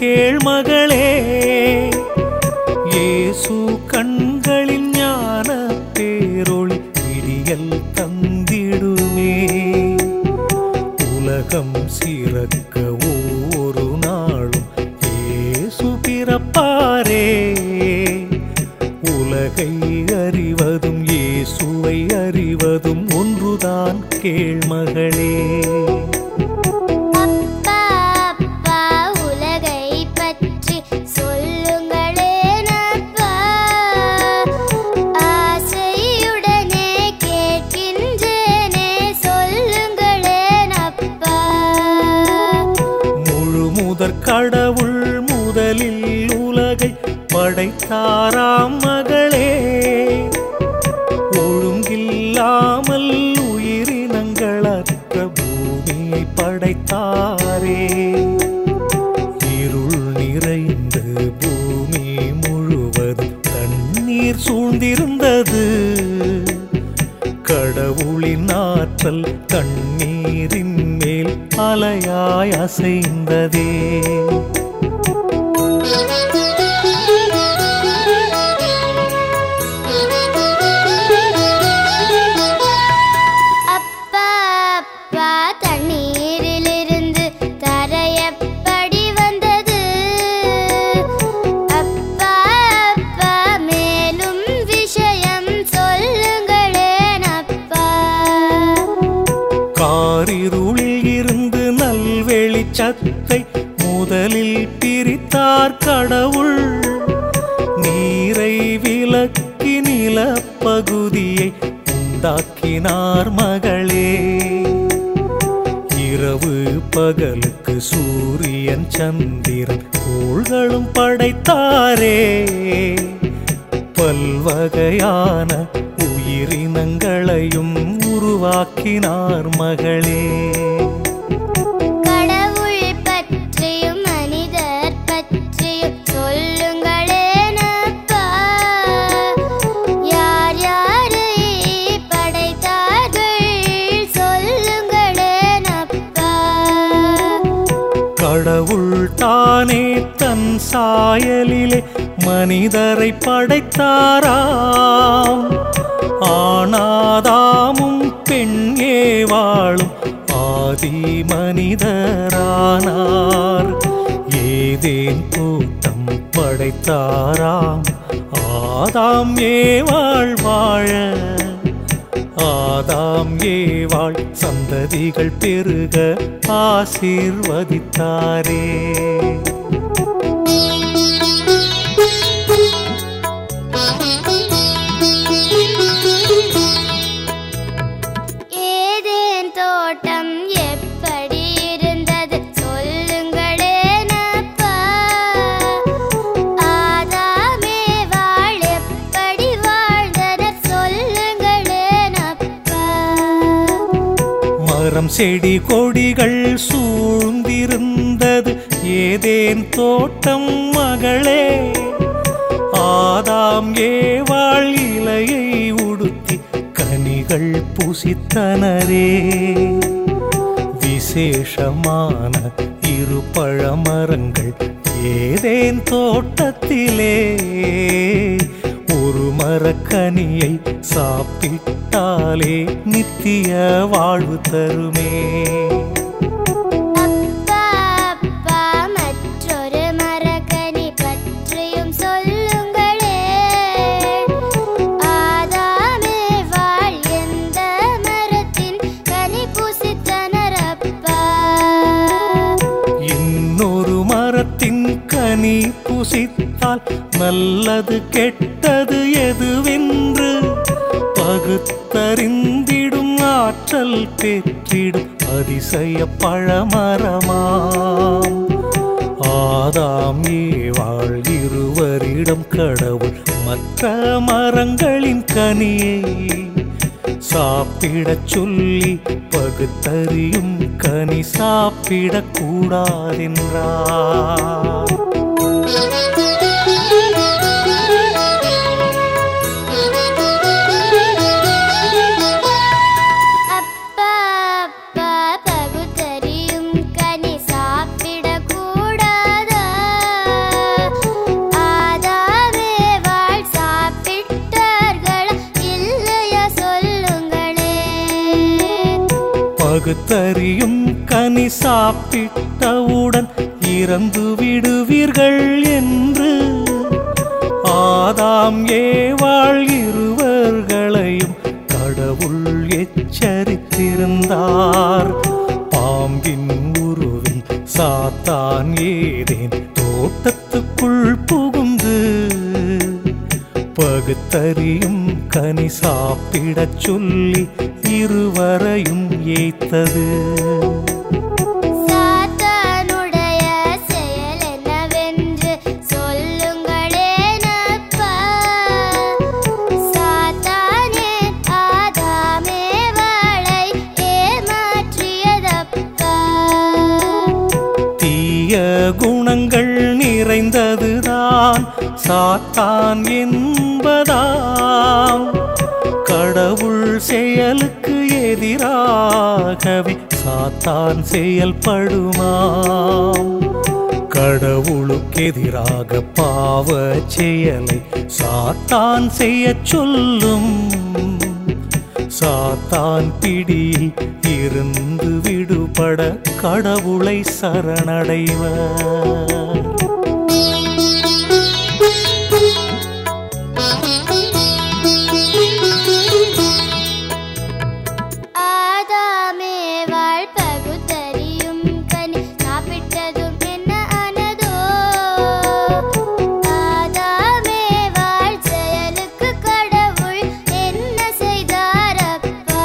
கேள் மகளே இயேசு கண்களின் ஞான பேரொளி விடியல் தந்திடுமே உலகம் சிறக்க ஒவ்வொரு நாளும் இயேசு பிறப்பாரே உலகை அறிவதும் இயேசுவை அறிவதும் ஒன்றுதான் கேள் மகளே அப்பா அப்பா உலகை பற்றி சொல்லுங்களேன் அப்பா ஆசையுடனே கேட்கின்றேனே சொல்லுங்களேன் அப்பா முழு முதற் கடவுள் முதலில் உலகை படைத்தாராம் மகளே ஒழுங்கில்லாமல் உயிரினங்களற்ற பூமியை படைத்தாரே இருள் நிறைந்து பூமி முழுவதும் தண்ணீர் சூழ்ந்திருந்தது கடவுளின் ஆற்றல் தண்ணீரின் மேல் அலையாய் அசைந்ததே அப்பா அப்பா தண்ணீரிலிருந்து தரையப்படி வந்தது அப்பா அப்பா மேலும் விஷயம் சொல்லுங்களேன் அப்பா காரிருளில் இருந்து நல்வெளிச்சத்தை முதலில் பிரித்தார் கடவுள் நீரை விலக்கி நிலப்பகுதியை உண்டாக்கினார் மகளே இரவு பகலுக்கு சூரியன் சந்திரன் கோள்களும் படைத்தாரே பல்வகையான உயிரினங்களையும் உருவாக்கினார் மகளே கடவுள் பற்றியும் மனிதர் பற்றியும் சொல்லுங்களேன் அப்பா யார் யாரை படைத்தார்கள் சொல்லுங்களேன் அப்பா கடவுள் தானே தன் சாயலிலே மனிதரை படைத்தாராம் ஆனாதாமும் பெண்ணே வாழும் ஆதி மனிதரானார் ஏதேன் தோட்டம் படைத்தாராம் ஆதாம் ஏவாள் வாழ ஆதாம் ஏவாள் சந்ததிகள் பெருக ஆசீர்வதித்தாரே ஏதேன் தோட்டம் எப்படி இருந்தது சொல்லுங்களேன் அப்பா ஆதாமே வாழ் எப்படி வாழ்ந்தனர் சொல்லுங்களேன் அப்பா மரம் செடி கொடிகள் சூழ்ந்திருந்தது ஏதேன் தோட்டம் மகளே ஆதாம் ஏவாள் இலையை உடுத்தி கனிகள் புசித்தனரே விசேஷமான இரு பழமரங்கள் ஏதேன் தோட்டத்திலே ஒரு மரக்கனியை சாப்பிட்டாலே நித்திய வாழ்வு தருமே அப்பா அப்பா மற்றொரு மரக்கனி பற்றியும் சொல்லுங்களே ஆதாமே வாழ் எந்த மரத்தின் கனி புசித்தனர் அப்பா இன்னொரு மரத்தின் கனி புசித்தால் நல்லது கெட்டது எதுவென்று பகுத்தறிந்திடும் ஆற்றல் பெற்றிடும் அதிசய பழமரமாம் ஆதாம் ஏவாள் இருவரிடம் கடவுள் மற்ற மரங்களின் கனியை சாப்பிடச் சொல்லி பகுத்தறியும் கனி சாப்பிடக் கூடாதென்றார் அப்பா அப்பா பகுத்தறியும் கனி சாப்பிடக்கூடாதா பகுத்தறியும் கனி சாப்பிட்டவுடன் இறந்து விடுவீர்கள் என்று ஆதாம் ஏவாள் இருவர்களையும் கடவுள் எச்சரித்திருந்தார் பாம்பின் உருவில் சாத்தான் ஏதேன் தோட்டத்துக்குள் புகுந்து பகுத்தறியும் கனி சாப்பிடச் சொல்லி இருவரையும் ஏத்தது சாத்தானுடைய செயல் என்னவென்று சொல்லுங்களேனப்பா சாத்தானே ஆதாமேவாளை ஏமாற்றியதப்பா தீய குணங்கள் நிறைந்ததுதான் சாத்தான் என்பதாம் கடவுள் செயலுக்கு எதிராகவே சாத்தான் செயல்படுமாம் கடவுளுக்கு எதிராக பாவ செயலை சாத்தான் செய்யச் சொல்லும் சாத்தான் பிடியில் இருந்து விடுபட கடவுளை சரணடைவர் ஆதாமேவாள் பகுத்தறியும் கனி சாப்பிட்டதும் என்ன ஆனதோ ஆதாமேவாள் செயலுக்கு கடவுள் என்ன செய்தாரப்பா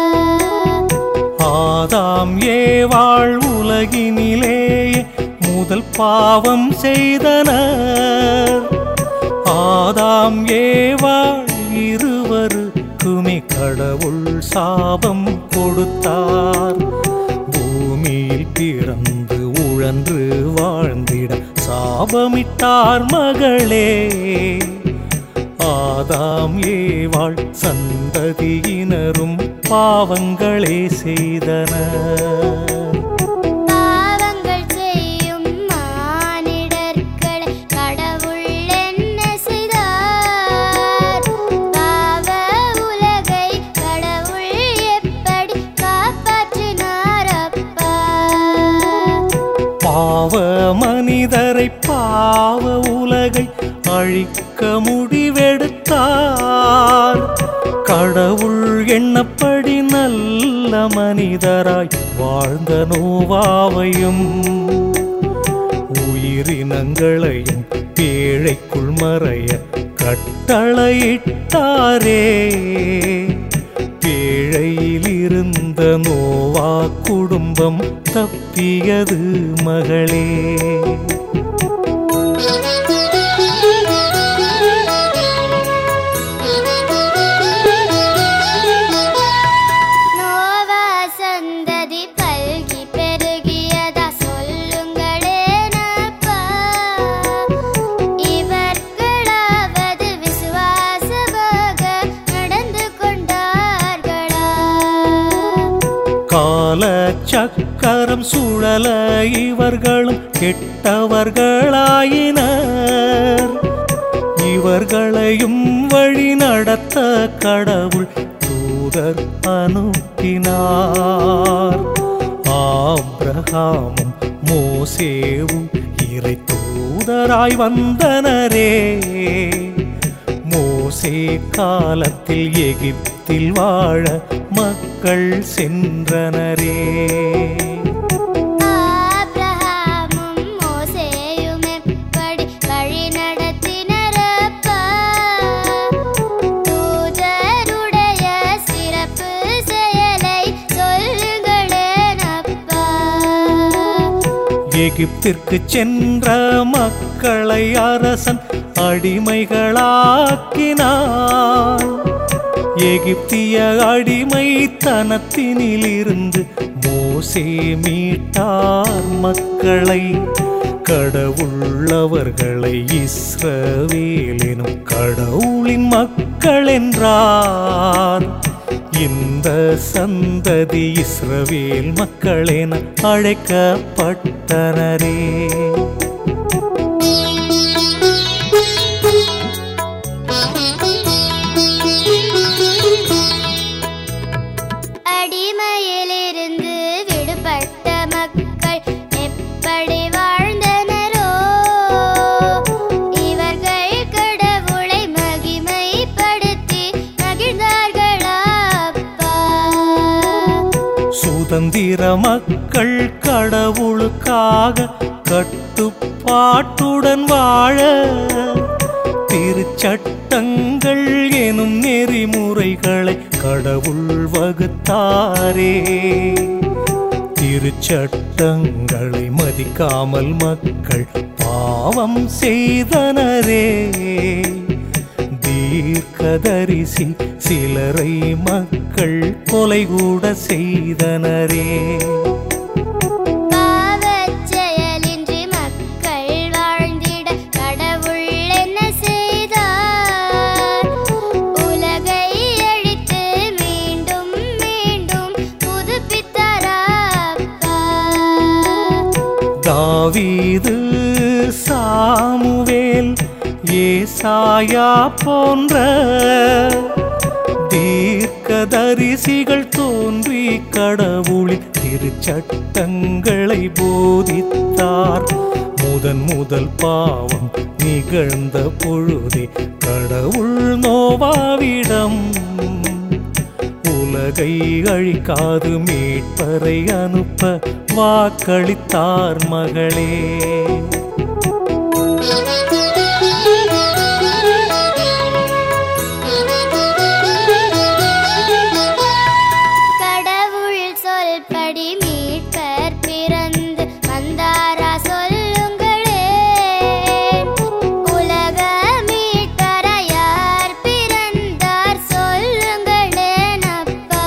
ஆதாம் ஏவாள் உலகினிலேயே முதல் பாவம் செய்தனர் ஆதாம் ஏவாள் இருவருக்குமே கடவுள் சாபம் கொடுத்தார் பூமியில் பிறந்து உழன்று வாழ்ந்திட சாபமிட்டார் மகளே ஆதாம் ஏவாள் சந்ததியினரும் பாவங்களே செய்தனர் பாவங்கள் செய்யும் மானிடர்களை கடவுள் என்ன செய்தார் பாவ உலகை கடவுள் எப்படி காப்பாற்றினார் அப்பா பாவ மனிதரை பாவ உலகை அழிக்க முடிவெடுத்தார் கடவுள் எண்ணப்படி நல்ல மனிதராய் வாழ்ந்த நோவாவையும் உயிரினங்களையும் பேழைக்குள் மறைய கட்டளையிட்டாரே பேழையில் இருந்த நோவா குடும்பம் தப்பியது மகளே நோவா சந்ததி பல்கி பெருகியதா சொல்லுங்களேனப்பா இவர்களாவது விசுவாசமாக நடந்து கொண்டார்களா கால சக்கரம் சுழல இவர்களும் கெட்டவர்களாயினர் இவர்களையும் வழி நடத்த கடவுள் தூதர் அனுப்பினார் ஆபிரகாமும் மோசேவும் இறை தூதராய் வந்தனரே மோசே காலத்தில் எகிப்தில் வாழ மக்கள் சென்றனரே ஆபிரகாமும் மோசேயும் எப்படி வழி நடத்தினரப்பா தூதருடைய சிறப்பு செயலை சொல்லுங்களேனப்பா எகிப்திற்கு சென்ற மக்களை அரசன் அடிமைகளாக்கினார் எகிப்திய அடிமைத்தனத்தினிலிருந்து மோசே மீட்டார் மக்களை கடவுள் அவர்களை இஸ்ரவேலினும் கடவுளின் மக்கள் என்றார் இந்த சந்ததி இஸ்ரவேல் மக்களென அழைக்கப்பட்டனரே அடிமையிலிருந்து சுதந்திர மக்கள் கடவுளுக்காக கட்டுப்பாட்டுடன் வாழ திருச்சட்டங்கள் எனும் நெறிமுறைகளை கடவுள் வகுத்தாரே திருச்சட்டங்களை மதிக்காமல் மக்கள் பாவம் செய்தனரே தீர்க்கதரிசி சிலரை மக்கள் கொலை கூட செய்தனரே பாவச் செயலின்றி மக்கள் வாழ்ந்திட கடவுள் என்ன செய்தார் உலகை அழித்து மீண்டும் மீண்டும் புதுப்பித்தாரப்பா தாவீது சாமுவேல் ஏசாயா போன்ற தீர்க்கதரிசிகள் தோன்றி கடவுளின் திருச்சட்டங்களை போதித்தார் முதன் முதல் பாவம் நிகழ்ந்த பொழுதே கடவுள் நோவாவிடம் உலகை அழிக்காது மீட்பரை அனுப்ப வாக்களித்தார் மகளே கடவுள் சொல்படி மீட்பர் பிறந்து வந்தாரா சொல்லுங்களே உலக மீட்பரா யார் பிறந்தார் சொல்லுங்களேன் அப்பா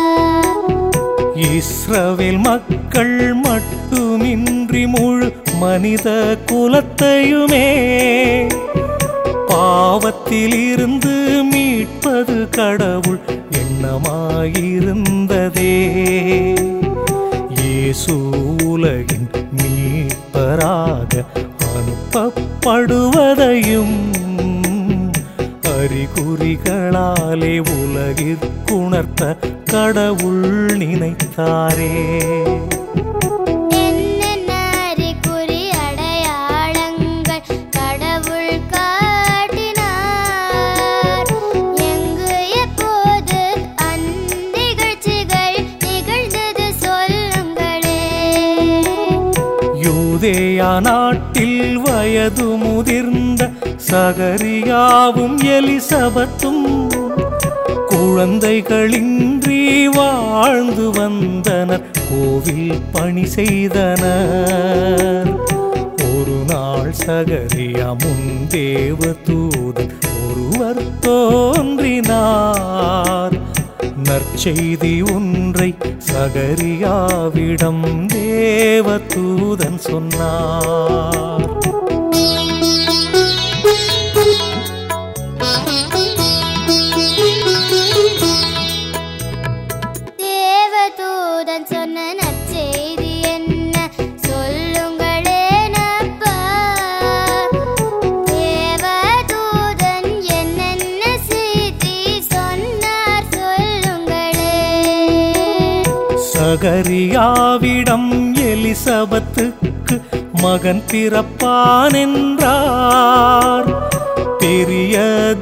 இஸ்ரவேல் மக்கள் மட்டுமின்றி முழு மனித குலத்தையுமே பாவத்தில் இருந்து மீட்பது கடவுள் எண்ணமாயிருந்ததே இயேசு உலகின் மீட்பராக அனுப்பப்படுவதையும் அறிகுறிகளாலே உலகிற்குணர்த்த கடவுள் நினைத்தாரே என்னென்ன அறிகுறி அடையாளங்கள் கடவுள் காட்டினார் எங்கு எப்போது அந்நிகழ்ச்சிகள் நிகழ்ந்தது சொல்லுங்களே யூதேயா நாட்டில் வயது முதிர்ந்த சகரியாவும் எலிசபத்தும் குழந்தைகளின்றி வாழ்ந்து வந்தனர் கோவில் பணி செய்தனர் ஒரு நாள் சகரியா முன் தேவ தூதன் ஒருவர் தோன்றினார் நற்செய்தி ஒன்றை சகரியாவிடம் தேவ தூதன் சொன்னார் தேவதூதன் சொன்ன நற்செய்தி என்ன சொல்லுங்களேன் அப்பா தேவதூதன் என்னென்ன செய்தி சொன்னார் சொல்லுங்களே சகரியாவிடம் எலிசபத்துக்கு மகன் பிறப்பான் என்றார் பெரிய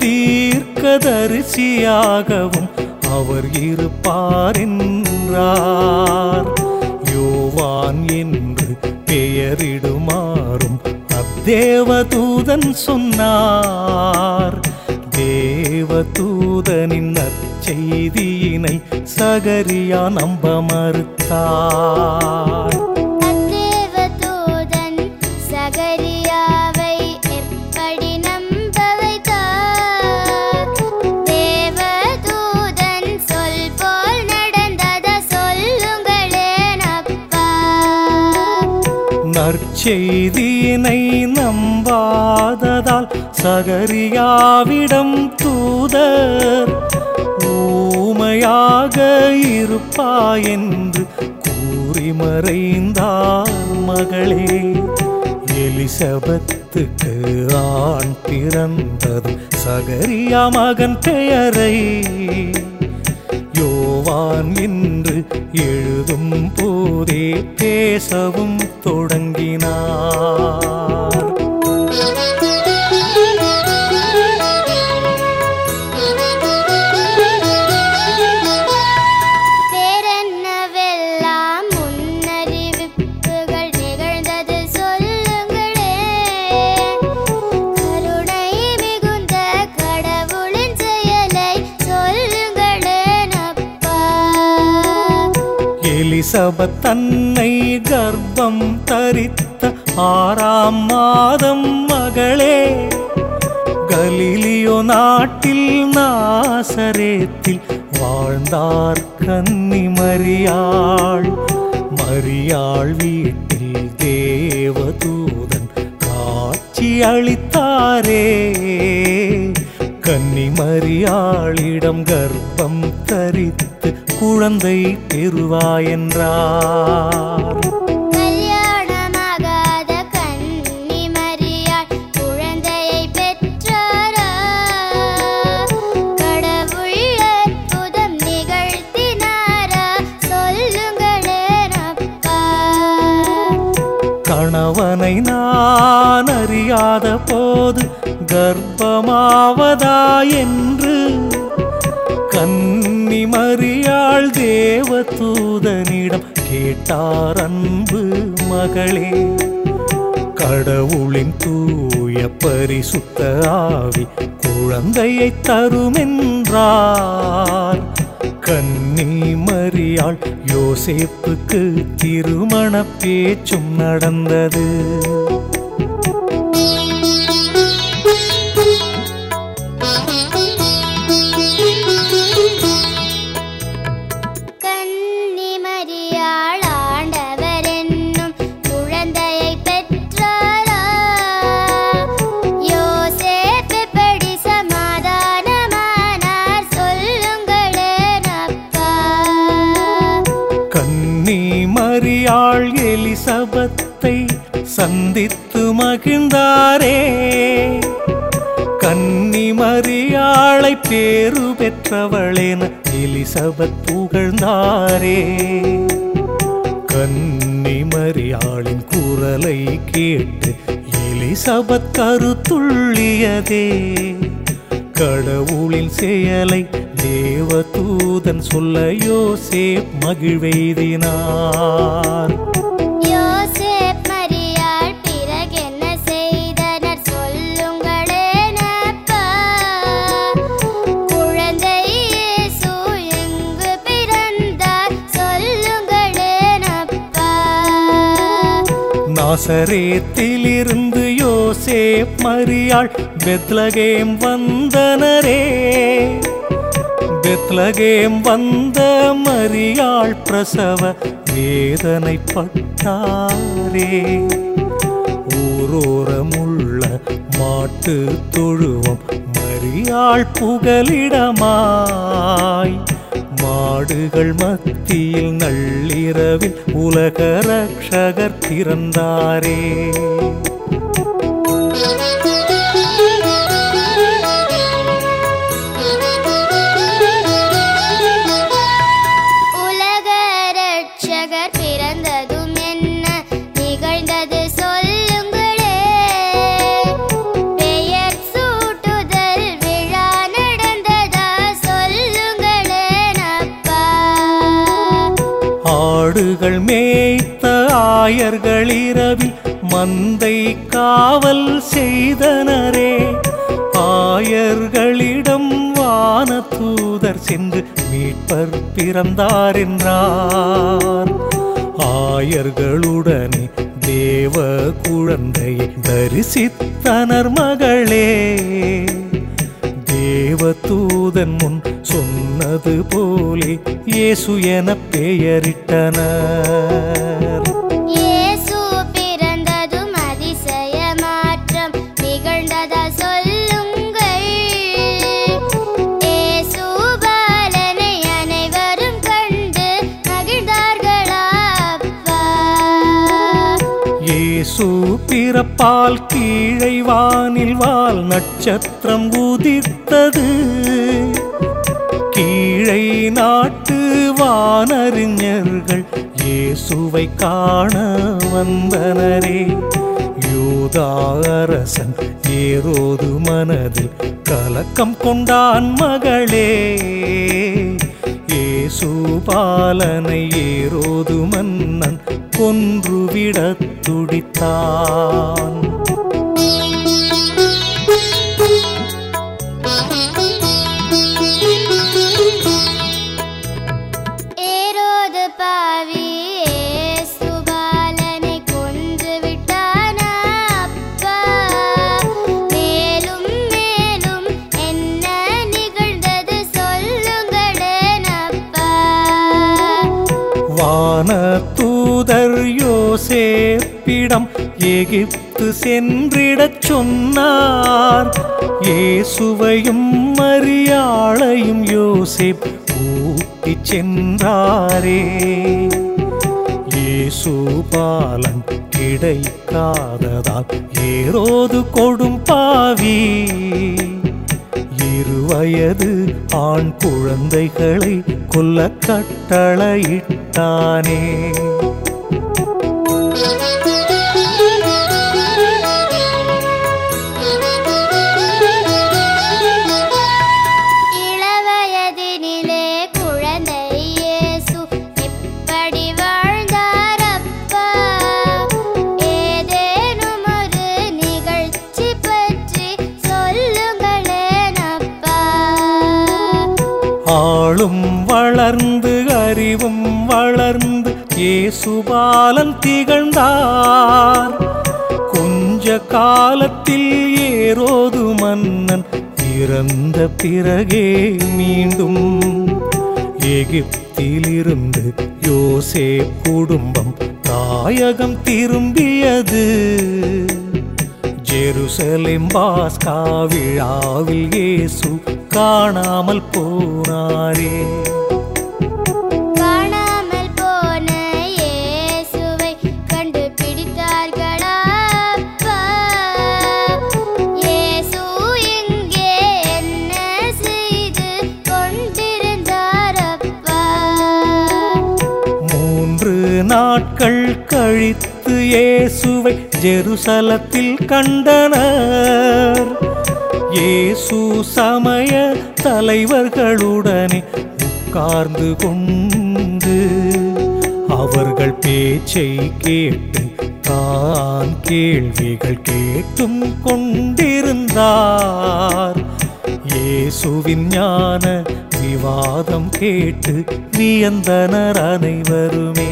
தீர்க்கதரிசியாகவும் அவர் இருப்பார் என்றார் யோவான் என்று பெயரிடுமாறும் அத்தேவதூதன் சொன்னார் தேவதூதனின் நற்செய்தியினை சகரியா நம்ப மறுத்தார் அத்தேவதூதன் சகரியாவை எப்படி நம்ப வைத்தார் தேவதூதன் சொல் போல் நடந்தத சொல்லுங்களேன் அப்பா நற்செய்தியினை நம்பாததால் சகரியாவிடம் தூதர் ஊமையாக இருப்பாயென்று கூறி மறைந்தார் மகளே எலிசபெத்துக்கு ஆண் பிறந்ததும் சகரியா மகன் பெயரை யோவான் என்று எழுதும் போதே பேசவும் தொடங்கினார் வேறென்னவெல்லாம் எலிசபெத் தன்னை கர்ப்பம் தரித்த ஆறாம் மாதம் மகளே கலிலியோ நாட்டில் நாசரேத்தில் வாழ்ந்தார் கன்னி மரியாள் மரியாள் வீட்டில் தேவதூதன் காட்சி அளித்தாரே கன்னி மரியாளிடம் கர்ப்பம் தரித்து குழந்தை பெறுவாயென்றார் கல்யாணமாகாத கன்னி மரியாள் குழந்தையை பெற்றாரா கடவுள் அற்புதம் நிகழ்த்தினாரா சொல்லுங்களேன் அப்பா கணவனை நான் அறியாத போது கர்ப்பமாவதா என்று கன்னி மரியாள் தேவதூதனிடம் கேட்டார் அன்பு மகளே கடவுளின் தூய பரிசுத்த ஆவி குழந்தையை தருமென்றார் கன்னி மரியாள் யோசேப்புக்கு திருமண பேச்சும் நடந்தது கன்னி மரியாள் ஆண்டவர் என்னும் குழந்தையை பெற்றாரா யோசேப் எப்படி சமாதானமானார் சொல்லுங்களேன் அப்பா கன்னி மரியாள் எலிசபத்தை சந்தித்து மகிழ்ந்தாரே கன்னி மரியாளை பேரு பெற்றவளென எலிசபெத் புகழ்ந்தாரே கன்னி மரியாளின் குரலை கேட்டு எலிசபெத் கருத்துள்ளியதே கடவுளின் செயலை தேவதூதன் சொல்ல யோசேப் மகிழ்வெய்தினார் யோசேப் மரியாள் பிறகென்ன செய்தனர் சொல்லுங்களேன் அப்பா குழந்தை இயேசு எங்கு பிறந்தார் சொல்லுங்களேன் அப்பா நாசரேத்திலிருந்து யோசேப் மரியாள் பெத்லகேம் வந்தனரே பெத்லகேம் வந்த மரியாள் பிரசவ வேதனைப்பட்டாரே ஊரோரமுள்ள மாட்டு தொழுவம் மரியாள் புகலிடமாய் மாடுகள் மத்தியில் நள்ளிரவில் உலக ரட்சகர் பிறந்தாரே உலக ரட்சகர் பிறந்ததும் என்ன நிகழ்ந்தது சொல்லுங்களே பெயர் சூட்டுதல் விழா நடந்ததா சொல்லுங்களேன் அப்பா ஆடுகள் மேய்த்த ஆயர்கள் இரவில் மந்தை காவல் செய்தனரே ஆயர்களிடம் வானதூதர் சென்று மீட்பர் பிறந்தார் என்றார் ஆயர்களுடனே தேவ குழந்தையை தரிசித்தனர் மகளே தேவதூதன் முன் சொன்னது போலே இயேசு என பெயரிட்டனர் இயேசு பிறந்ததும் அதிசய மாற்றம் நிகழ்ந்ததா சொல்லுங்கள் இயேசு பாலனை அனைவரும் கண்டு மகிழ்ந்தார்களா அப்பா இயேசு பிறப்பால் கீழை வானில் வால் நட்சத்திரம் உதித்தது கீழை நாட்டு வானறிஞர்கள் இயேசுவை காண வந்தனரே யூதா அரசன் ஏரோது மனதில் கலக்கம் கொண்டான் மகளே இயேசு பாலனை ஏரோது மன்னன் கொன்றுவிடத் துடித்தான் ஏரோது பாவி வான தூதர் யோசேப்பிடம் எகிப்து சென்றிடச் சொன்னார் இயேசுவையும் மரியாளையும் யோசேப் கூட்டிச் சென்றாரே இயேசு பாலன் கிடைக்காததால் ஏரோது கொடும் பாவி இருவயது ஆண் குழந்தைகளை கொல்ல கட்டளையிட்டானே இளவயதினிலே குழந்தை இயேசு எப்படி வாழ்ந்தார் அப்பா ஏதேனும் ஒரு நிகழ்ச்சி பற்றி சொல்லுங்களேன் அப்பா ஆளும் வளர்ந்து அறிவும் வளர்ந்து இயேசுபாலன் திகழ்ந்தார் கொஞ்ச காலத்தில் ஏரோது மன்னன் இறந்த பிறகே மீண்டும் எகிப்திலிருந்து யோசே குடும்பம் தாயகம் திரும்பியது ஜெருசலேம் பாஸ்கா விழாவில் இயேசு காணாமல் போனாரே காணாமல் போன இயேசுவை கண்டுபிடித்தார்களா அப்பா இயேசு இங்கே என்ன செய்து கொண்டிருந்தார் அப்பா மூன்று நாட்கள் கழித்து இயேசுவை ஜெருசலத்தில் கண்டனர் இயேசு சமய தலைவர்களுடனே உட்கார்ந்து கொண்டு அவர்கள் பேச்சை கேட்டு தான் கேள்விகள் கேட்டும் கொண்டிருந்தார் இயேசுவின் ஞான விவாதம் கேட்டு வியந்தனர் அனைவருமே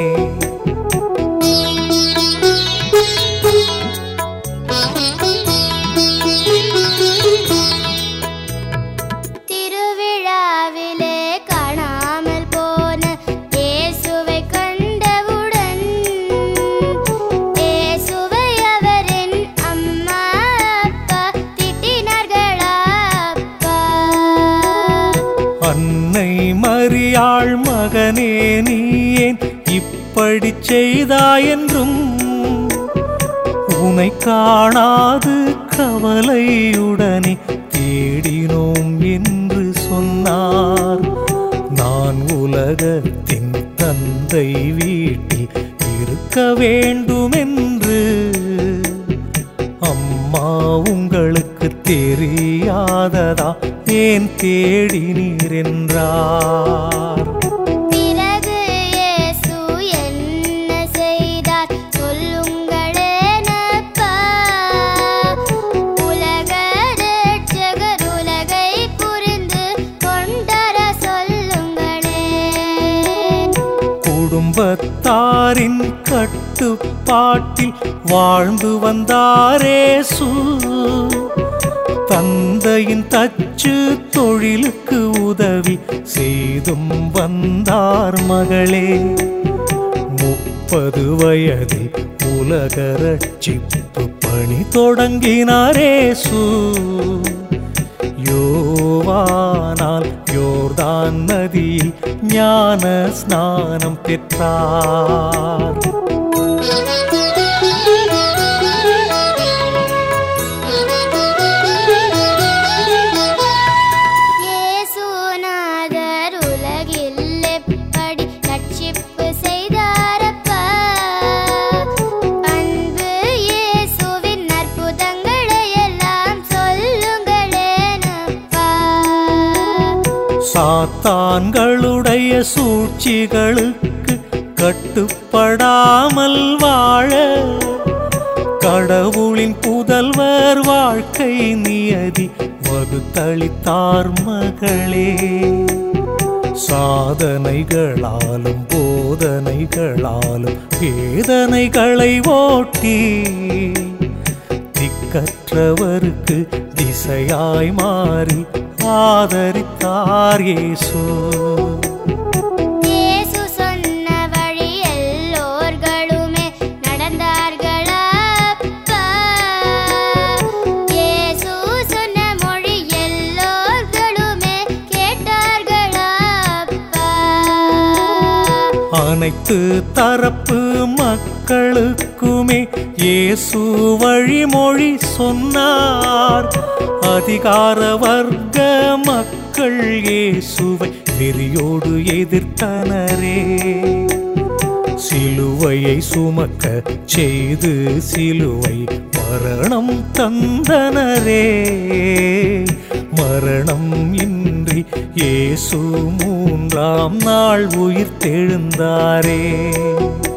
திருவிழாவிலே காணாமல் போன இயேசுவை கண்டவுடன் இயேசுவை அவரின் அம்மா அப்பா திட்டினார்களா அப்பா அன்னை மரியாள் மகனே நீ ஏன் இப்படி செய்தாயென்றும் உனை காணாது கவலையுடனே தேடினோம் என்று சொன்னார் நான் உலகத்தின் தந்தை வீட்டில் இருக்க வேண்டுமென்று அம்மா உங்களுக்கு தெரியாததா ஏன் தேடினீர் என்றார் பிறகு இயேசு என்ன செய்தார் சொல்லுங்களேன் அப்பா உலக ரட்சகர் உலகை புரிந்து கொண்டார சொல்லுங்களேன் குடும்பத்தாரின் கட்டுப்பாட்டில் வாழ்ந்து வந்தாரேசு தந்தையின் தச்சு தொழிலுக்கு உதவி செய்தும் வந்தார் மகளே முப்பது வயதில் உலக ரட்சிப்பு பணி தொடங்கினாரேசு யோவானால் யோர்தான் நதியில் ஞான ஸ்நானம் பெற்றார் இயேசுநாதர் உலகில் எப்படி ரட்சிப்பு செய்தாரப்பா அன்பு இயேசுவின் அற்புதங்களை எல்லாம் சொல்லுங்களேன் அப்பா சாத்தான்களுடைய சூழ்ச்சிகளுக்கு கட்டுப்படாமல் வாழ கடவுளின் புதல்வர் வாழ்க்கை நியதி வகுத்தளித்தார் மகளே சாதனைகளாலும் போதனைகளாலும் வேதனைகளை ஓட்டி திக்கற்றவருக்கு திசையாய் மாறி ஆதரித்தார் இயேசு இயேசு சொன்ன அனைத்து தரப்பு மக்களுக்குமே இயேசு வழிமொழி சொன்னார் அதிகார வர்க்க மக்கள் இயேசுவை வெறியோடு எதிர்த்தனரே சிலுவையை சுமக்க செய்து சிலுவை மரணம் தந்தனரே மரணம் இன்றி இயேசு மூன்றாம் நாள் உயிர் தெழுந்தாரே